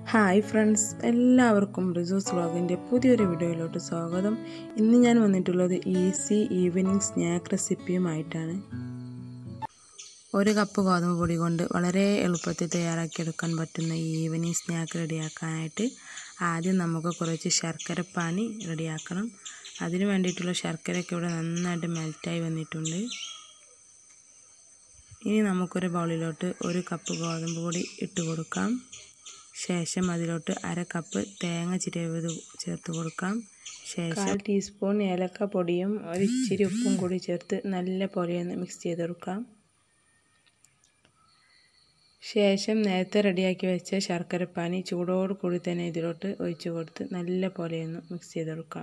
hi friends എല്ലാവർക്കും resource വ്ളോഗിൻ്റെ പുതിയൊരു വീഡിയോയിലോട്ട് സ്വാഗതം ഇന്ന് ഞാൻ വന്നിട്ടുള്ളത് ഈസി ഈവനിങ് സ്നാക്ക് റെസിപ്പിയുമായിട്ടാണ് ഒരു കപ്പ് ഗോതമ്പ് പൊടി കൊണ്ട് വളരെ എളുപ്പത്തിൽ തയ്യാറാക്കിയെടുക്കാൻ പറ്റുന്ന ഈ ഈവനിങ് സ്നാക്ക് റെഡിയാക്കാനായിട്ട് ആദ്യം നമുക്ക് കുറച്ച് ശർക്കരപ്പാനി റെഡിയാക്കണം അതിന് വേണ്ടിയിട്ടുള്ള ശർക്കരയൊക്കെ ഇവിടെ നന്നായിട്ട് മെൽറ്റായി വന്നിട്ടുണ്ട് ഇനി നമുക്കൊരു ബൗളിലോട്ട് ഒരു കപ്പ് ഗോതമ്പ് പൊടി ഇട്ട് കൊടുക്കാം ശേഷം അതിലോട്ട് അര കപ്പ് തേങ്ങ ചിരവിയത് ചേർത്ത് കൊടുക്കാം ശേഷം കാൽ ടീസ്പൂൺ ഏലക്ക പൊടിയും ഒരു ഇച്ചിരി ഉപ്പും കൂടി ചേർത്ത് നല്ല പോലെ ഒന്ന് മിക്സ് ചെയ്തെടുക്കാം ശേഷം നേരത്തെ റെഡിയാക്കി വെച്ച ശർക്കരപ്പാനി ചൂടോട് കൂടി തന്നെ ഇതിലോട്ട് ഒഴിച്ചു കൊടുത്ത് നല്ല പോലെ ഒന്ന് മിക്സ് ചെയ്തെടുക്കാം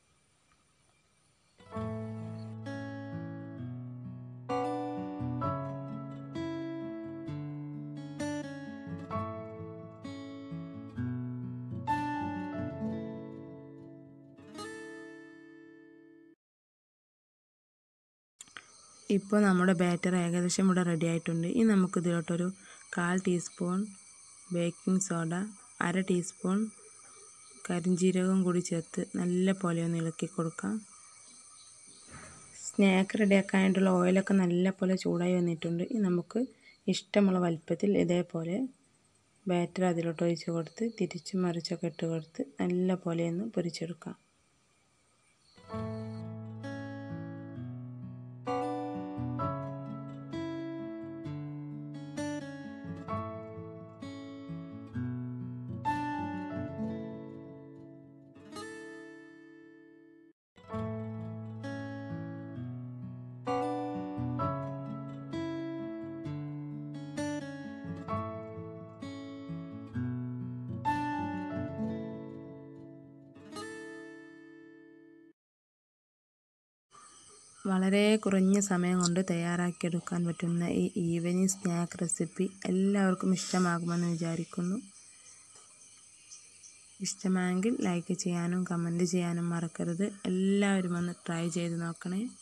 ഇപ്പോൾ നമ്മുടെ ബാറ്റർ ഏകദേശം ഇവിടെ റെഡി ആയിട്ടുണ്ട് ഇനി നമുക്ക് ഇതിലോട്ടൊരു കാൽ ടീസ്പൂൺ ബേക്കിംഗ് സോഡ അര ടീസ്പൂൺ കരിഞ്ജീരകവും കൂടി ചേർത്ത് നല്ല പോലെ ഒന്ന് ഇളക്കി കൊടുക്കാം സ്നാക്ക് റെഡിയാക്കാനായിട്ടുള്ള ഓയിലൊക്കെ നല്ല പോലെ ചൂടായി വന്നിട്ടുണ്ട് ഇനി നമുക്ക് ഇഷ്ടമുള്ള വലുപ്പത്തിൽ ഇതേപോലെ ബാറ്റർ അതിലോട്ട് ഒഴിച്ച് കൊടുത്ത് തിരിച്ചും മറിച്ചൊക്കെ ഇട്ട് കൊടുത്ത് നല്ല പോലെ ഒന്ന് പൊരിച്ചെടുക്കാം വളരെ കുറഞ്ഞ സമയം കൊണ്ട് തയ്യാറാക്കിയെടുക്കാൻ പറ്റുന്ന ഈ ഈവനിങ് സ്നാക്ക് റെസിപ്പി എല്ലാവർക്കും ഇഷ്ടമാകുമെന്ന് വിചാരിക്കുന്നു ഇഷ്ടമായെങ്കിൽ ലൈക്ക് ചെയ്യാനും കമൻറ്റ് ചെയ്യാനും മറക്കരുത് എല്ലാവരും ഒന്ന് ട്രൈ ചെയ്ത് നോക്കണേ